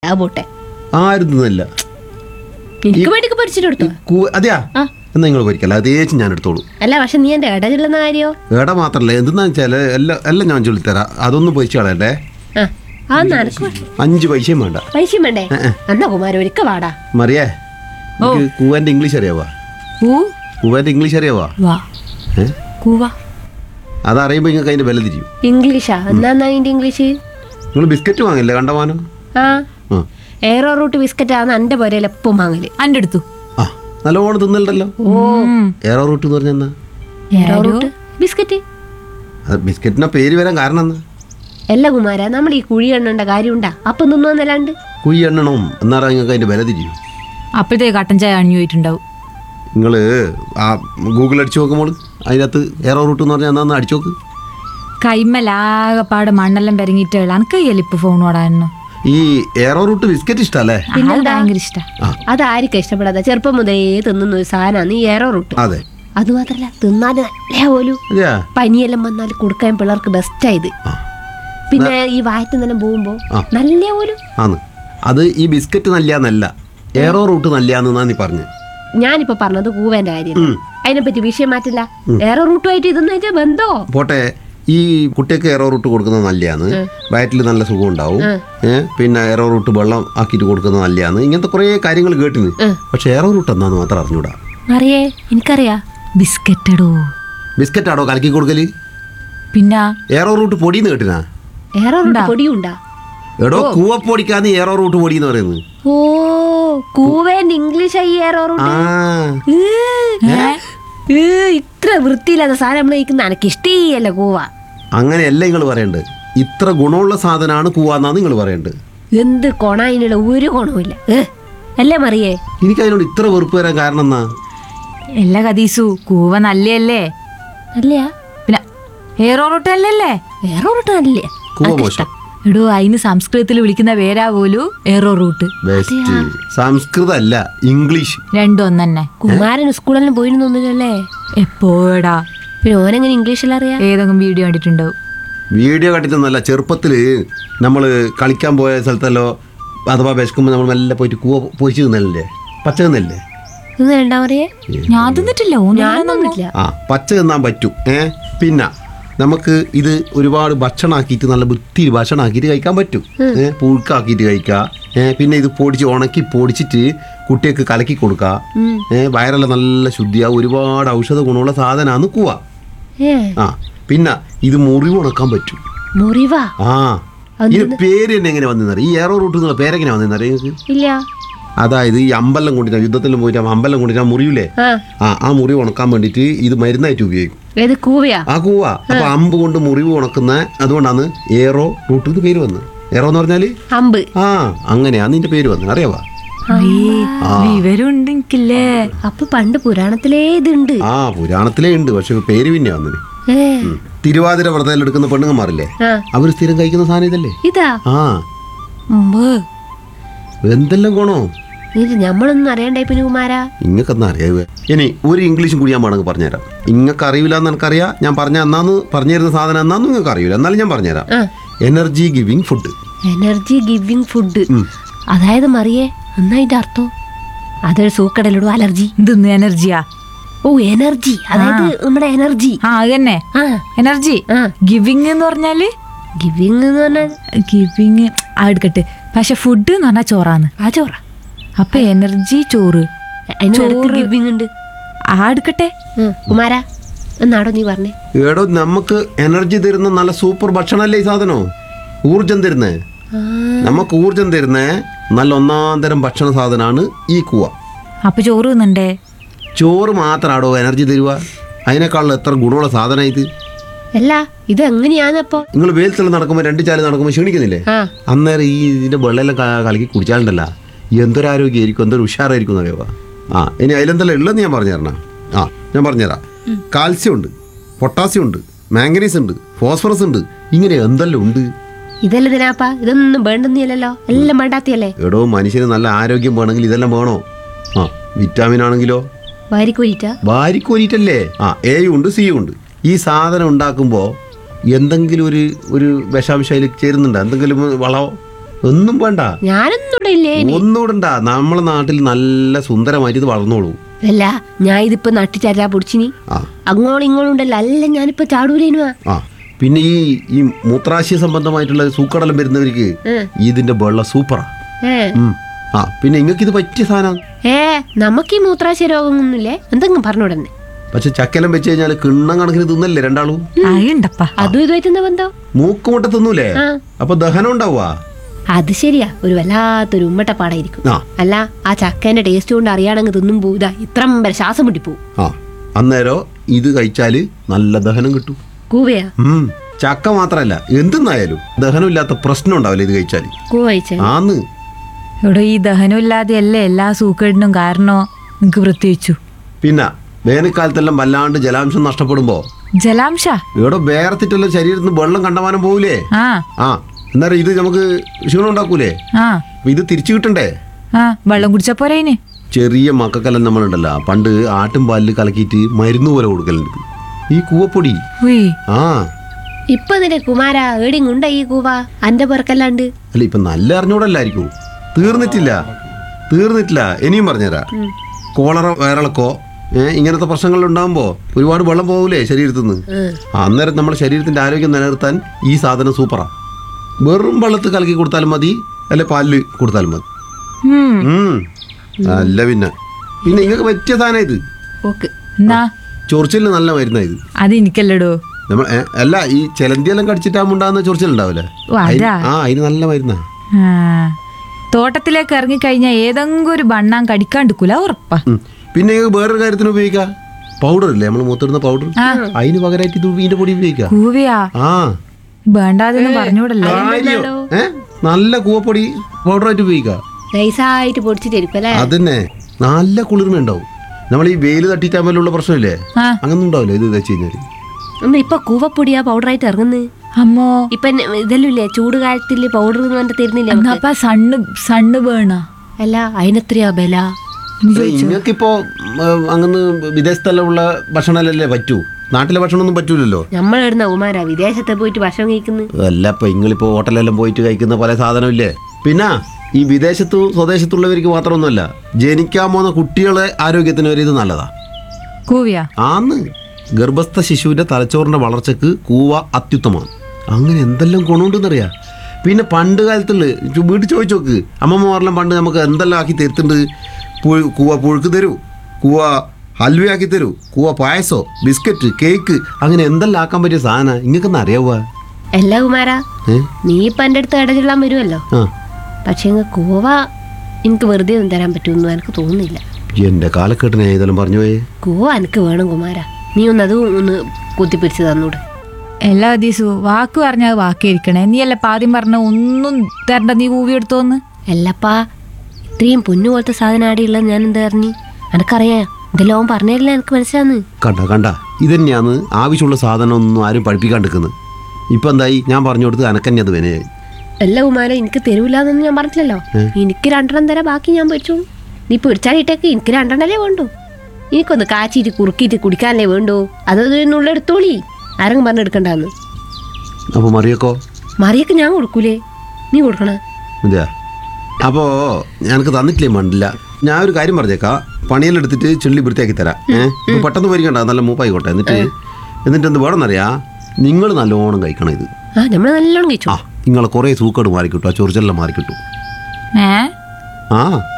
ആ പോട്ടെ ആരും തിന്നില്ല എനിക്ക് വേണ്ടി പൊരിച്ചിട്ട് കൊടുത്തു കൂ- അതെയാ ആ. എന്നാ നിങ്ങൾ പൊരിക്കല്ല അതേച്ച് ഞാൻ എടുത്തോളൂ അല്ല പക്ഷെ നീ എന്റെ ഇട ചൊല്ലുന്ന കാര്യോ ഏടാ മാത്രല്ല എന്തെന്നാ വെച്ചാൽ എല്ലാം എല്ലാം ഞാൻ ചൊല്ലിത്തരാം അതൊന്നും പൊരിച്ചു കളയണ്ടേ ആ ആ നനക്ക് അഞ്ച് പൈസയും വേണ്ട പൈസ വേണ്ടേ എന്നാ കുമാര ഒരിക്ക വാടാ മറിയേ എനിക്ക് കൂവാൻ്റെ ഇംഗ്ലീഷ് അറിയാവാ ഊ കൂവാൻ്റെ ഇംഗ്ലീഷ് അറിയാവാ വാ ഏ കൂവ അതറിയുമ്പോൾ നിങ്ങൾക്ക് അതിൻ്റെ വില തിരിയും ഇംഗ്ലീഷാ എന്നാ എന്നാ അതിന്റെ ഇംഗ്ലീഷ് നിങ്ങൾ ബിസ്ക്കറ്റ് വാങ്ങില്ലേ കണ്ടമാനം ആ ആ എയറോ റൂട്ട് ബിസ്ക്കറ്റ് ആണ് എന്റെ പോരയിൽ എപ്പം വാങ്ങല് അന്റെ അടുത്തു ആ നല്ലോണം തിന്നലുണ്ടല്ലോ എയറോ റൂട്ട് എന്ന് പറഞ്ഞാൽ എന്നാ എയറോ റൂട്ട് ബിസ്ക്കറ്റ് അത് ബിസ്ക്കറ്റിന്റെ പേര് വരാൻ കാരണം എന്നാ അല്ല കുമാര നമ്മൾ ഈ കുഴി എണ്ണേണ്ട കാര്യമുണ്ടാ അപ്പം തിന്നോന്നല്ലാണ്ട് കുഴി എണ്ണണം എന്നാറാ നിങ്ങൾക്ക് അതിൻ്റെ വില തിരിയും അപ്പോഴത്തേക്ക് കട്ടൻ ചായ അണിഞ്ഞു പോയിട്ടുണ്ടാവും നിങ്ങൾ ആ ഗൂഗിൾ അടിച്ചു നോക്കുമ്പോൾ അതിനകത്ത് എയറോ റൂട്ട് എന്ന് പറഞ്ഞാൽ എന്നാന്ന് അടിച്ചു നോക്ക് കൈമലാകപ്പാട് മണ്ണെല്ലാം പെരങ്ങിയിട്ട് അനക്കയ്യല്ല ഇപ്പൊ ഫോൺ ഓടാനോ ഈ എയറോ റൂട്ട് ബിസ്ക്കറ്റ് ഇഷ്ടല്ലേ ആൾ ഭയങ്കര ഇഷ്ട അതായിരിക്കും ഇഷ്ടപ്പെടാതെ ചെറുപ്പം മുതലേ തിന്നുന്ന ഒരു സാധനമാണ് ഈ എയറോ റൂട്ട് അതെ അത് മാത്രല്ല തിന്നാൻ നല്ല പോലും അതെയാ പനിയെല്ലാം വന്നാൽ കൊടുക്കാൻ പിള്ളേർക്ക് ബെസ്റ്റായത് ആ പിന്നെ ഈ വായത്തിൽ തന്നെ പോകുമ്പോ ആ. നല്ല പോലും ആന്ന് അത് ഈ ബിസ്ക്കറ്റ് നല്ലന്നല്ല എയറോ റൂട്ട് നല്ലയാന്നാ നീ പറഞ്ഞു ഞാനിപ്പോ പറഞ്ഞത് കൂവേന്റെ കാര്യം അതിനെപ്പറ്റി വിഷയം മാറ്റില്ല എയറോ റൂട്ടുമായിട്ട് ഇതൊന്നും അതിന്റെ ബന്ധോ പോട്ടെ ഈ കുട്ടിയൊക്കെ എയറോ റൂട്ട് കൊടുക്കുന്നത് നല്ലതാണ് വയറ്റിൽ നല്ല സുഖം ഉണ്ടാവും ഏ പിന്നെ എയറോ റൂട്ട് വെള്ളം ആക്കിയിട്ട് കൊടുക്കുന്നത് നല്ലതാണ് ഇങ്ങനത്തെ കുറേ കാര്യങ്ങൾ കേട്ടിന് പക്ഷെ എയറോ റൂട്ട് എന്നാന്ന് മാത്രം അറിഞ്ഞൂടാ അറിയേ എനിക്കറിയാ ബിസ്ക്കറ്റടോ ബിസ്ക്കറ്റ് ആടോ കലക്കി കൊടുക്കല് പിന്നെ എയറോ റൂട്ട് പൊടിന്ന് കേട്ടിനാ എയറോ റൂട്ട് പൊടിയുണ്ടാ എടോ കൂവപ്പൊടിക്കാന്ന് എയറോ റൂട്ട് പൊടി എന്ന് പറയുന്നത് ഓ കൂവേന്റെ ഇംഗ്ലീഷ് ഈ എയറോ റൂട്ട് ആ ഏ, ഇത്ര വൃത്തിയില്ലാത്ത സാധനം നമ്മൾ കഴിക്കുന്ന എനിക്ക് ഇഷ്ടീയല്ല കൂവ അങ്ങനെയല്ല നിങ്ങൾ പറയണ്ടത് ഇത്ര ഗുണമുള്ള സാധനമാണ് കൂവാന്നാണ് നിങ്ങൾ പറയേണ്ടത് എന്ത് കൊണതിനുള്ള ഒരു ഗുണവുമില്ല ഏ, അല്ലേ മറിയേ എനിക്ക് അതിനോട് ഇത്ര വെറുപ്പ് വരാൻ കാരണം എന്നാ എല്ലാ കദീസു കൂവ നല്ലയല്ലേ അല്ലയാ പിന്നെ ഏറോറോട്ട് അല്ലല്ലേ എയറോ റൂട്ട് നല്ലേ കൂവ മോശം എടോ അതിന് സംസ്കൃതത്തിൽ വിളിക്കുന്ന പേരാ പോലും ഏറോ റൂട്ട് ബെസ്റ്റ് സംസ്കൃതം അല്ല ഇംഗ്ലീഷ് രണ്ടും ഒന്നെ കുമാരൻ സ്കൂളെല്ലാം പോയിരുന്നൊന്നുമില്ലല്ലേ എപ്പോഴാ പിന്നെ ഓനെങ്ങനെ ഇംഗ്ലീഷിൽ അറിയാ ഏതെങ്കിലും വീഡിയോ കണ്ടിട്ടുണ്ടാവും വീഡിയോ കണ്ടിട്ടൊന്നല്ല ചെറുപ്പത്തിൽ നമ്മൾ കളിക്കാൻ പോയ സ്ഥലത്തല്ലോ അഥവാ വിശക്കുമ്പോൾ നമ്മൾ മെല്ലെ പോയിട്ട് കൂവ പൊരിച്ച് തിന്നല്ലേ പച്ച തിന്നല്ലേ ഇത് രണ്ടാ മറിയേ ഞാൻ തിന്നിട്ടില്ല ഞാൻ ഓൻ തന്നിട്ടില്ല ആ പച്ച തിന്നാൻ പറ്റും ഏ പിന്നെ നമുക്ക് ഇത് ഒരുപാട് ഭക്ഷണമാക്കിയിട്ട് നല്ല വൃത്തിയിൽ ഭക്ഷണമാക്കിയിട്ട് കഴിക്കാൻ പറ്റും ഏ പുഴുക്കാക്കിയിട്ട് കഴിക്കാം ഏ പിന്നെ ഇത് പൊടിച്ച് ഉണക്കി പൊടിച്ചിട്ട് കുട്ടികൾക്ക് കലക്കി കൊടുക്കുക ഏ വയറെല്ലാം നല്ല ശുദ്ധിയാവും ഒരുപാട് ഔഷധ ഗുണമുള്ള സാധനമാണ് കൂവ ഏ ആ പിന്നെ ഇത് മുറിവ് ഉണക്കാൻ പറ്റും മുറിവാ ആ ഈ പേര് തന്നെ എങ്ങനെ വന്നിരുന്നത് ഈ ഏറോ റൂട്ട് എന്നുള്ള പേരെങ്ങനെ വന്നിരുന്നത് നിങ്ങൾക്ക് ഇല്ല അതായത് ഈ അമ്പലം കൊണ്ടിട്ട് യുദ്ധത്തിലും പോയിട്ട് അമ്പലം കൊണ്ടിട്ട് മുറിവില്ലേ ആ ആ ആ മുറിവ് ഉണക്കാൻ വേണ്ടിയിട്ട് ഇത് മരുന്നായിട്ട് ഉപയോഗിക്കും ഏത് കൂവയാ ആ കൂവ അപ്പൊ അമ്പ് കൊണ്ട് മുറിവ് ഉണക്കുന്ന അതുകൊണ്ടാണ് ഏറോ റൂട്ട് എന്ന് പേര് വന്നത് ഏറോ എന്ന് പറഞ്ഞാല് അമ്പ് ആ അങ്ങനെയാണ് നിന്റെ പേര് വന്നത് അറിയാവാ വിവരം ഉണ്ടെങ്കിലേ അപ്പൊ പണ്ട് പുരാണത്തിലേ ഇതുണ്ട് ആ പുരാണത്തിലേ ഉണ്ട് പക്ഷെ പേര് പിന്നെ വന്നത് ഏ തിരുവാതിര വ്രതയിൽ എടുക്കുന്ന പെണ്ണുങ്ങന്മാരില്ലേ ആ അവർ സ്ഥിരം കഴിക്കുന്ന സാധനം ഇതല്ലേ ഇതാ ആ ഉമ്പ്. എന്തെല്ലാം ഗുണോ ഇത് ഞമ്മളൊന്നും അറിയണ്ടായി പിന്നെ കുമാരാ ഇങ്ങക്കെന്നാ അറിയാവേ ഇനി ഒരു ഇംഗ്ലീഷും കൂടി ഞാൻ വേണമെങ്കിൽ പറഞ്ഞുതരാം ഇങ്ങക്ക് അറിയില്ല എന്ന് എനിക്കറിയാം ഞാൻ പറഞ്ഞ എന്നാന്ന് പറഞ്ഞു തരുന്ന സാധനം എന്നാന്ന് നിങ്ങൾക്ക് അറിയില്ല എന്നാലും ഞാൻ പറഞ്ഞുതരാം ആ energy giving food energy giving food അതായത് മറിയേ എന്നാ ഇതിന്റെ അർത്ഥം അതൊരു സൂക്കടലിടും അലർജി ഇതൊന്ന് എനർജിയാ ഓ എനർജി അതായത് നമ്മുടെ എനർജി ആ അത് തന്നെ ആ എനർജി ആ ഗിവിങ് എന്ന് പറഞ്ഞാല് ഗിവിങ് എന്ന് പറഞ്ഞാൽ ഗിവിങ് ആ എടുക്കട്ടെ പക്ഷെ ഫുഡ് എന്ന് പറഞ്ഞാൽ ചോറാന്ന് ആ ചോറ അപ്പൊ എനർജി ചോറ് അതിന് ഗിവിങ് ഉണ്ട് ആ എടുക്കട്ടെ ഉം. കുമാരാ എന്നാടോ നീ പറഞ്ഞേ ഏടോ നമുക്ക് എനർജി തരുന്ന നല്ല സൂപ്പർ ഭക്ഷണമല്ലേ ഈ സാധനം ഊർജം തരുന്നേ ആ നമുക്ക് ഊർജം തരുന്നേ നല്ല ഒന്നാം തരം ഭക്ഷണ സാധനമാണ് ഈ കൂവ അപ്പൊ ചോറ് തിന്നണ്ടേ ചോറ് മാത്രമാടോ എനർജി തരുക അതിനേക്കാളും എത്ര ഗുണമുള്ള സാധനം ഇത് അല്ല ഇത് എങ്ങനെയാന്നപ്പോ നിങ്ങൾ വെയിലത്തെല്ലാം നടക്കുമ്പോൾ രണ്ട് ചാല് നടക്കുമ്പോൾ ക്ഷീണിക്കുന്നില്ലേ ആ അന്നേരം ഈ ഇതിന്റെ വെള്ളമെല്ലാം ക- കലക്കി കുടിച്ചാലുണ്ടല്ല എന്തൊരു ആരോഗ്യമായിരിക്കും എന്തൊരു ഉഷാറായിരിക്കും എന്നറിയാം ആ ഇനി അതിലെന്തെല്ലാം ഉള്ളതെന്ന് ഞാൻ പറഞ്ഞു തരണം ആ ഞാൻ പറഞ്ഞുതരാം കാൽസ്യം ഉണ്ട് പൊട്ടാസ്യം ഉണ്ട് മാംഗനീസ് ഉണ്ട് ഫോസ്ഫറസ് ഉണ്ട് ഇങ്ങനെ എന്തെല്ലാം ഉണ്ട് ഇതല്ല ഇതിനാപ്പാ ഇതൊന്നും വേണ്ടെന്നില്ലല്ലോ എല്ലാം വേണ്ടാത്തിയല്ലേ എടോ മനുഷ്യന് നല്ല ആരോഗ്യം വേണമെങ്കിൽ ഇതെല്ലാം വേണോ ആ വിറ്റാമിൻ ആണെങ്കിലോ വാരിക്കോരിട്ടാ വാരിക്കോരിട്ടല്ലേ ആ എയും ഉണ്ട് സിയും ഉണ്ട് ഈ സാധനം ഉണ്ടാക്കുമ്പോൾ എന്തെങ്കിലും ഒരു ഒരു വിഷാംശം അതിൽ ചേരുന്നുണ്ടോ എന്തെങ്കിലും വളമോ ഒന്നും വേണ്ട ഞാനൊന്നും ഇവിടെ ഇല്ലേ ഇനി. ഒന്നും ഇടണ്ട നമ്മളെ നാട്ടിൽ നല്ല സുന്ദരമായിട്ട് ഇത് വളർന്നോളൂ അല്ല ഞാൻ ഇതിപ്പോ നട്ടിച്ചരാ പൊടിച്ചിനി ആ അങ്ങോളം ഇങ്ങോളം ഉണ്ടല്ലോ അല്ല ഞാനിപ്പോ ചാടൂലേനുവാ ആ പിന്നെ ഈ ഈ മൂത്രാശയ സംബന്ധമായിട്ടുള്ള സൂക്കടലം വരുന്നവർക്ക് ഉം. ഇതിന്റെ വെള്ളം സൂപ്പറാ ഏ ഉം. ആ പിന്നെ നിങ്ങൾക്ക് ഇത് പറ്റിയ സാധനം ഏ നമുക്ക് ഈ മൂത്രാശയ രോഗമൊന്നുമില്ലേ എന്തെങ്കിലും പറഞ്ഞുടന്നെ പക്ഷെ ചക്കലം വെച്ച് കഴിഞ്ഞാൽ കിണ്ണം കണക്കിന് തിന്നല്ലേ രണ്ടാളും ആയിണ്ടപ്പ അതും ഇതുമായിട്ട് എന്താ ബന്ധം മൂക്കുമുട്ട തിന്നൂലേ ആ. അപ്പൊ ദഹനം ഉണ്ടാവുക അത് ശരിയാ ഒരു വല്ലാത്തൊരു ഉമ്മട്ടപ്പാടായിരിക്കും ആ അല്ല ആ ചക്കേന്റെ ടേസ്റ്റ് കൊണ്ട് അറിയാണെങ്കിൽ തിന്നുമ്പോ ഇതാ ഇത്രം വരെ ശ്വാസം മുട്ടിപ്പോവും ആ അന്നേരം ഇത് കഴിച്ചാല് നല്ല ദഹനം കിട്ടും കൂവയാ ഉം. ചക്ക മാത്രല്ല എന്തെന്നായാലും ദഹനമില്ലാത്ത പ്രശ്നം ഉണ്ടാവില്ല ഇത് കഴിച്ചാല് കൂവ കഴിച്ച ആന്ന് ഇവിടെ ഈ ദഹനമില്ലാതെ അല്ലേ എല്ലാ സൂക്കേടിനും കാരണോ നിങ്ങക്ക് പ്രത്യേകിച്ചു പിന്നെ വേനൽക്കാലത്തെല്ലാം വല്ലാണ്ട് ജലാംശം നഷ്ടപ്പെടുമ്പോ ജലാംശ ഇവിടെ വേർത്തിട്ടുള്ള ശരീരത്തിൽ നിന്ന് വെള്ളം കണ്ടമാനം പോവില്ലേ ആ ആ എന്നാലും ഇത് നമുക്ക് ക്ഷീണം ഉണ്ടാക്കൂലേ ആ അപ്പൊ ഇത് തിരിച്ചു കിട്ടണ്ടേ ആ വെള്ളം കുടിച്ച പോരേന് ചെറിയ മക്കൾക്കെല്ലാം നമ്മളുണ്ടല്ലോ പണ്ട് ആട്ടും പാലിൽ കലക്കിയിട്ട് മരുന്ന് പോലെ കൊടുക്കലുണ്ട് ഈ കൂവപ്പൊടി ഉയ് ആ ഇപ്പൊ നിന്റെ കുമാര ഏടിങ്ങുണ്ട ഈ കൂവ അന്റെ പേർക്കല്ലാണ്ട് അല്ല ഇപ്പൊ നല്ല അറിഞ്ഞൂടല്ലായിരിക്കും തീർന്നിട്ടില്ല തീർന്നിട്ടില്ല ഇനിയും പറഞ്ഞുതരാം കോളറ വയറിളക്കോ ഏ, ഇങ്ങനത്തെ പ്രശ്നങ്ങൾ ഉണ്ടാകുമ്പോ ഒരുപാട് വെള്ളം പോകൂലേ ശരീരത്തിൽ നിന്ന് ഉം. അന്നേരം നമ്മുടെ ശരീരത്തിന്റെ ആരോഗ്യം നിലനിർത്താൻ ഈ സാധനം സൂപ്പറാ വെറും വെള്ളത്തിൽ കലക്കി കൊടുത്താലും മതി അല്ലെ പാലിൽ കൊടുത്താലും മതി ഉം. ഉം. അല്ല പിന്നെ പിന്നെ നിങ്ങൾക്ക് പറ്റിയ സാധനം ഇത് ഓക്ക് എന്നാ ചൊറിച്ചിലിന് നല്ല മരുന്നാ ഇത് അത് എനിക്കല്ലടോ നമ്മൾ ഏ, അല്ല ഈ ചിലന്തിയെല്ലാം കടിച്ചിട്ടാകുമ്പോണ്ടാകുന്ന ചൊറിച്ചിലുണ്ടാവില്ലേ ഓ, അതാ. ആ അതിന് നല്ല മരുന്നാ ആ തോട്ടത്തിലേക്ക് ഇറങ്ങിക്കഴിഞ്ഞാൽ ഏതെങ്കിലും ഒരു ബണ്ണാൻ കടിക്കാണ്ടിക്കൂല ഉറപ്പാ ഉം. പിന്നെ നിങ്ങൾക്ക് വേറൊരു കാര്യത്തിന് ഉപയോഗിക്കാം പൗഡർ ഇല്ലേ നമ്മൾ മൂത്തിടുന്ന പൗഡർ ആ. അതിന് പകരമായിട്ട് ഇത് ഇതിന്റെ പൊടി ഉപയോഗിക്കാം കൂവിയാ ആ വേണ്ടാതെന്ന് പറഞ്ഞൂടല്ലേ കാര്യോ? ഏ നല്ല കൂവപ്പൊടി പൗഡറായിട്ട് ഉപയോഗിക്കാം നൈസായിട്ട് പൊടിച്ചിട്ടായിരിക്കും അല്ലേ അതന്നെ നല്ല കുളിർമ ഉണ്ടാവും നമ്മൾ ഈ വെയിൽ തട്ടിട്ടാകുമ്പോഴുള്ള പ്രശ്നമില്ലേ ആ അങ്ങനെ ഉണ്ടാവില്ല ഇത് വെച്ച് കഴിഞ്ഞാൽ ഒന്ന് ഇപ്പൊ കൂവപ്പൊടിയാ പൗഡറായിട്ട് ഇറങ്ങുന്നത് അമ്മോ ഇപ്പൊ ഇതെല്ലാം ഇല്ലേ ചൂട് കാലത്തില് പൗഡർ എന്ന് പറഞ്ഞിട്ട് തരുന്നില്ല നമുക്ക്? എന്നപ്പ സണ്ണ് സണ്ണ് വേണ അല്ല അതിനെത്രയാ ബല നിങ്ങൾക്കിപ്പോ അങ്ങനെ വിദേശത്തെല്ലാം ഉള്ള ഭക്ഷണമല്ലേ പറ്റൂ നാട്ടിലെ ഭക്ഷണമൊന്നും പറ്റൂലല്ലോ നമ്മളിടുന്ന ഉമാരാ വിദേശത്തെ പോയിട്ട് ഭക്ഷണം കഴിക്കുന്നു അല്ല ഇപ്പൊ നിങ്ങളിപ്പോ ഹോട്ടലെല്ലാം പോയിട്ട് കഴിക്കുന്ന പല സാധനമില്ലേ പിന്നെ ഈ വിദേശത്തു സ്വദേശത്തുള്ളവർക്ക് മാത്രമൊന്നുമല്ല ജനിക്കാൻ പോകുന്ന കുട്ടികളെ ആരോഗ്യത്തിന് വരെ ഇത് നല്ലതാ കൂവിയാ ആന്ന് ഗർഭസ്ഥ ശിശുവിന്റെ തലച്ചോറിന്റെ വളർച്ചക്ക് കൂവ അത്യുത്തമമാണ് അങ്ങനെ എന്തെല്ലാം ഗുണമുണ്ടെന്നറിയാം പിന്നെ പണ്ട് കാലത്തുള്ള ചു- വീട്ടിൽ ചോദിച്ചു നോക്ക് അമ്മമ്മമാരെല്ലാം പണ്ട് നമുക്ക് എന്തെല്ലാം ആക്കി തരുത്തുണ്ട് പുഴു കൂവ പുഴുക്ക് തരൂ കൂവ ഹൽവയാക്കി തരൂ കൂവ പായസോ ബിസ്ക്കറ്റ് കേക്ക് അങ്ങനെ എന്തെല്ലാം ആക്കാൻ പറ്റിയ സാധന ഇങ്ങക്കൊന്നും അറിയാവുക അല്ല കുമാരാ ഏ നീ ഇപ്പൊ എന്റെ അടുത്ത് ഇടചൊല്ലാൻ വരുമല്ലോ ആ പക്ഷെ ഇങ്ങ് കൂവ എനിക്ക് വെറുതെ ഒന്നും തരാൻ പറ്റുമെന്ന് എനിക്ക് തോന്നുന്നില്ല എൻ്റെ കാലക്കെട്ടിനെ ഏതെല്ലാം പറഞ്ഞു പോയേ കൂവ എനിക്ക് വേണം കുമാര നീ ഒന്ന് അത് ഒന്ന് കുത്തിപ്പിടിച്ച് തന്നൂടെ എല്ലാ ദിവസവും വാക്ക് പറഞ്ഞാൽ വാക്കേരിക്കണേ നീ അല്ല ആദ്യം പറഞ്ഞ ഒന്നും തരണ്ട നീ കൂവി എടുത്തോന്ന് അല്ലപ്പാ ഇത്രയും പൊന്നു പോലത്തെ സാധനം ആടെയുള്ളത് ഞാൻ എന്താ അറിഞ്ഞു എനക്കറിയാം ഇതെല്ലാം അവൻ പറഞ്ഞതല്ലേ എനിക്ക് മനസ്സിലാന്ന് കണ്ട കണ്ട ഇതന്നെയാണ് ആവശ്യമുള്ള സാധനം ഒന്നും ആരും പഠിപ്പിക്കാണ്ടിരിക്കുന്നത് ഇപ്പം എന്തായി ഞാൻ പറഞ്ഞു കൊടുത്ത് അനക്കന്നെ അത് വിനയായി അല്ല കുമാര എനിക്ക് തരൂലെന്നൊന്നും ഞാൻ പറഞ്ഞില്ലല്ലോ എനിക്ക് രണ്ടെണ്ണം തരാം ബാക്കി ഞാൻ പൊരിച്ചു നീ പൊരിച്ചാലിട്ടേക്ക് എനിക്ക് രണ്ടെണ്ണല്ലേ വേണ്ടു എനിക്കൊന്ന് കാച്ചിട്ട് കുറുക്കിയിട്ട് കുടിക്കാനല്ലേ വേണ്ടു അത് നുള്ളെടുത്തോളി ആരെങ്കിലും പറഞ്ഞെടുക്കണ്ടെന്ന് അപ്പോൾ മറിയക്കോ മറിയൊക്കെ ഞാൻ കൊടുക്കൂലേ നീ കൊടുക്കണ അതെയാ അപ്പോൾ ഞങ്ങൾക്ക് തന്നിട്ടില്ലേ മണ്ടില്ല ഞാൻ ഒരു കാര്യം പറഞ്ഞേക്കാം പണിയെല്ലാം എടുത്തിട്ട് ചെള്ളി വൃത്തിയാക്കി തരാം ഏഹ് ഇപ്പൊ പെട്ടെന്ന് പൊരിക്കണ്ട നല്ല മൂപ്പായിക്കോട്ടെ എന്നിട്ട് എന്നിട്ട് എന്ത് വേണമെന്നറിയാ നിങ്ങൾ നല്ലോണം കഴിക്കണം ഇത് ആ നമ്മൾ നല്ലോണം കഴിച്ചു ആ നിങ്ങളെ കുറേ സൂക്കേട് മാറിക്കിട്ടും ആ ചൊറിച്ചെല്ലാം മാറിക്കിട്ടും ഏ ആ